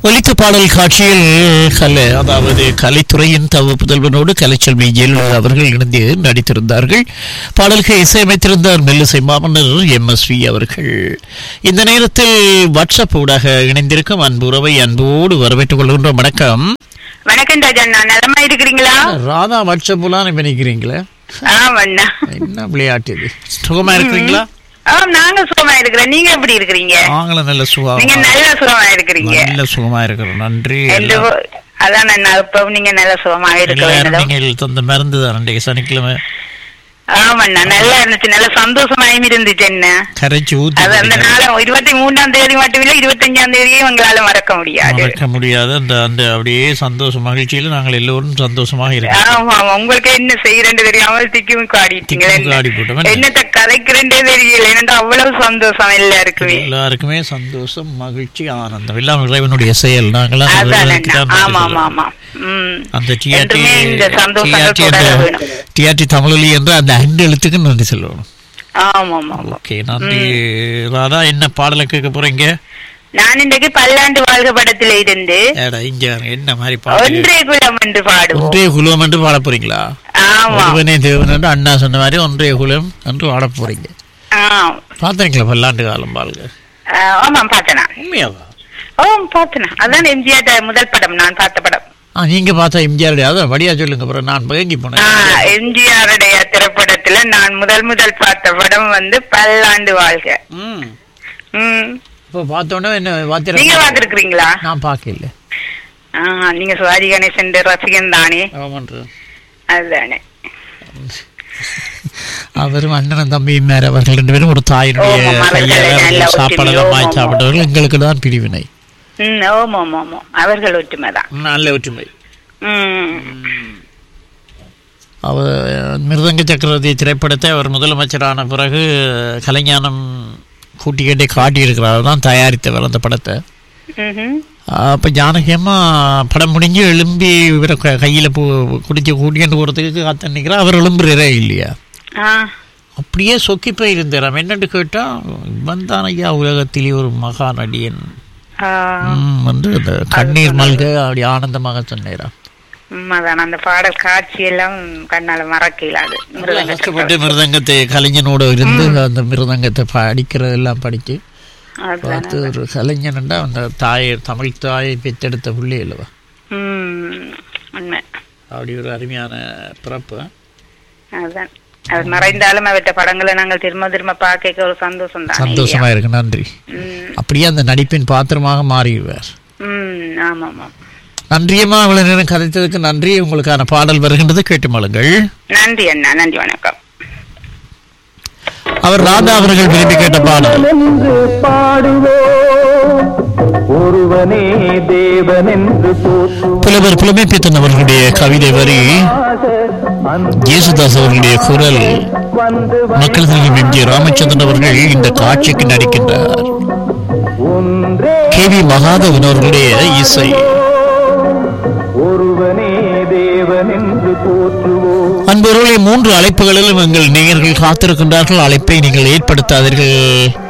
ஒலித்த பாடல் காட்சியில் கலை அதாவது கலைத்துறையின் தவ புதல்வனோடு கலைச்செல்வி ஜெயலலிதா அவர்கள் இணைந்து நடித்திருந்தார்கள் பாடலுக்கு இசையமைத்திருந்தார் மெல்லிசை மாமன்னர் எம் எஸ் வி அவர்கள் இந்த நேரத்தில் வாட்ஸ்அப் ஊடாக இணைந்திருக்கும் அன்பு உறவை அன்போடு வரவேற்றுக் கொள்கின்றோம் வணக்கம் வணக்கம் ராஜண்ணா நலமா இருக்கிறீங்களா ராதா வாட்ஸ்அப் எல்லாம் நினைக்கிறீங்களே ஆமாண்ணா என்ன விளையாட்டு இது சுகமா இருக்கிறீங்களா ஆ நாங்க சுகமா இருக்கிறோம் நீங்க எப்படி இருக்கிறீங்க நாங்களும் நல்ல சுகமா நீங்க நல்ல சுகமா இருக்கிறீங்க நல்ல சுகமா இருக்கிறோம் நன்றி என்று அதான் அண்ணா இப்ப நீங்க நல்ல சுகமா இருக்க எல்லாரும் வேண்டும் நீங்கள் தந்த மருந்து தான் இன்றைக்கு சனிக்கிழமை ஆமாண்ணா நல்லா இருந்துச்சு நல்ல சந்தோஷமாயும் இருந்துச்சு என்ன கரைச்சி ஊத்தி அது அந்த நாள இருபத்தி மூணாம் தேதி மட்டும் இல்ல இருபத்தஞ்சாம் தேதியும் உங்களால மறக்க முடியாது மறக்க முடியாத அந்த அந்த அப்படியே சந்தோஷ மகிழ்ச்சியில நாங்கள் எல்லோரும் சந்தோஷமாக இருக்கோம் ஆமா ஆமா உங்களுக்கு என்ன செய்யறேன்னு தெரியாமல் திக்கும் காடிட்டீங்க திக்கும் காடி போட்டோம். என்ன? என்னத்த கதைக்கிறேன்றே தெரியல என்னடா அவ்வளவு சந்தோஷம் எல்லாருக்குமே எல்லாருக்குமே சந்தோஷம் மகிழ்ச்சி ஆனந்தம் எல்லாம் இறைவனுடைய செயல் நாங்களாம் அதான் இறைவனுக்கு அண்ணா. தான் ஆமா நன்றி ஆமா சொல்றோம். ஆமா ம் அந்த டிஆர்டி என்றுமே இந்த சந்தோஷங்கள் தொடர வேணும் டிஆர்டி தமிழொலி என்ற அந்த ஐந்து எழுத்துக்கு நன்றி சொல்லணும் ஆமா ஆமா ஆமா ஓகே நன்றி ராதா என்ன பாடலை கேட்க போறீங்க நான் இன்றைக்கு பல்லாண்டு வாழ்க படத்துல இருந்து ஏடா இங்க என்ன மாதிரி பாடல் ஒன்றே குலம் என்று பாடுவோம் ஒன்றே குலம் என்று பாட போறீங்களா ஆமா ஒருவனே தேவன் என்று அண்ணா சொன்ன மாதிரி ஒன்றே குலம் என்று பாட போறீங்க ஆ. பார்த்தீங்களா பல்லாண்டு காலம் பாருங்க ஆ, ஆமாம் பார்த்தனா உண்மையாவா ஓ பார்த்தனா அதான் எம்ஜிஆர் முதல் படம் நான் பார்த்த படம் ஆ நீங்க பார்த்தா எம்ஜிஆர் அதான் வடியா சொல்லுங்க அப்புறம் நான் பயங்கி ஆ, போனேன் எம்ஜிஆருடைய திரைப்படத்துல நான் முதல் முதல் பார்த்த படம் வந்து பல்லாண்டு வாழ்க ம் ம் இப்போ பார்த்தோன்னே என்ன நீங்க வாத்திர பார்த்திருக்கிறீங்களா நான் பார்க்கல ஆ, நீங்க சிவாஜி கணேசன் ரசிகன் தானே ஆமான்ற அதுதானே அவரும் அண்ணனும் தம்பியும் மேல அவர்கள் ரெண்டு பேரும் ஒரு தாயினுடைய ஓ, அவர்கள் நல்ல கையால் ஒற்றுமை. சாப்பாடெல்லாம் ஓ, வாங்கி ஆமா. சாப்பிட்டவர்கள் எங்களுக்கு தான் பிரிவினை ம் ஓமோ ஓமோ அவர்கள் ஒற்றுமை தான் நல்ல ஒற்றுமை ம் அவர் மிருதங்க சக்கரவர்த்தி திரைப்படத்தை அவர் முதலமைச்சரான பிறகு கலைஞானம் கூட்டி கட்டி காட்டியிருக்கிறார் தான் தயாரித்தவர் அந்த படத்தை ம்ஹும். அப்போ ஜானகியம்மா படம் முடிஞ்சு எழும்பி இவரை க- கையில பூ குடிச்சு கூட்டிட்டு போகிறதுக்கு காத்து நிற்கிறா அவர் எழும்புறே இல்லையா ஆ அப்படியே சொக்கி போய் இருந்தாராம் என்னன்னு கேட்டா இவன் தான் ஐயா உலகத்திலே ஒரு மகா நடிகன் ஆ, ம், வந்து அந்த கண்ணீர் மல்க அப்படி ஆனந்தமாக சொன்னேராம் உண்மைதான் அந்த பாடல் காட்சி எல்லாம் கண்ணால மறக்க இயலாது மிருதங்க கஷ்டப்பட்டு மிருதங்கத்தை கலைஞனோட இருந்து அந்த மிருதங்கத்தை படிக்கிறதெல்லாம் படிச்சு அதுதானே. பார்த்து ஒரு கலைஞன்டா அந்த தாயை தமிழ் தாயை பெற்றெடுத்த பிள்ளை இல்லவா ம் உண்மை அப்படி ஒரு அருமையான பிறப்பு அதுதான் அது மறைந்தாலும் அவற்ற படங்களை நாங்கள் திரும்ப திரும்ப பார்க்க ஒரு சந்தோஷம் தான் சந்தோஷமா இருக்கு நன்றி ம் அப்படியே அந்த நடிப்பின் பாத்திரமாக மாறிடுவார் ம் ஆமா ஆமா நன்றியம்மா இவ்வளவு நேரம் கதைத்ததுக்கு நன்றி உங்களுக்கான பாடல் வருகின்றது கேட்டு மழுங்கள் நன்றி அண்ணா நன்றி வணக்கம் அவர் ராதா அவர்கள் விரும்பி கேட்ட பாடல் என்று பாடுவோம் ஒருவனே தேவன் என்று போற்றுவோம் புலவர் புலமைப்பித்தன் அவர்களுடைய கவிதை வரி ஜேசுதாஸ் அவர்களுடைய குரல் வந்து மக்கள் தலைவர் எம் ஜி ராமச்சந்திரன் அவர்கள் இந்த காட்சிக்கு நடிக்கின்றார் ஒன்றே கே வி மகாதேவன் அவர்களுடைய இசை ஒருவனே தேவன் என்று போற்றுவோம் அன்பர்களே மூன்று அழைப்புகளிலும் எங்கள் நேயர்கள் காத்திருக்கின்றார்கள் அழைப்பை நீங்கள் ஏற்படுத்தாதீர்கள்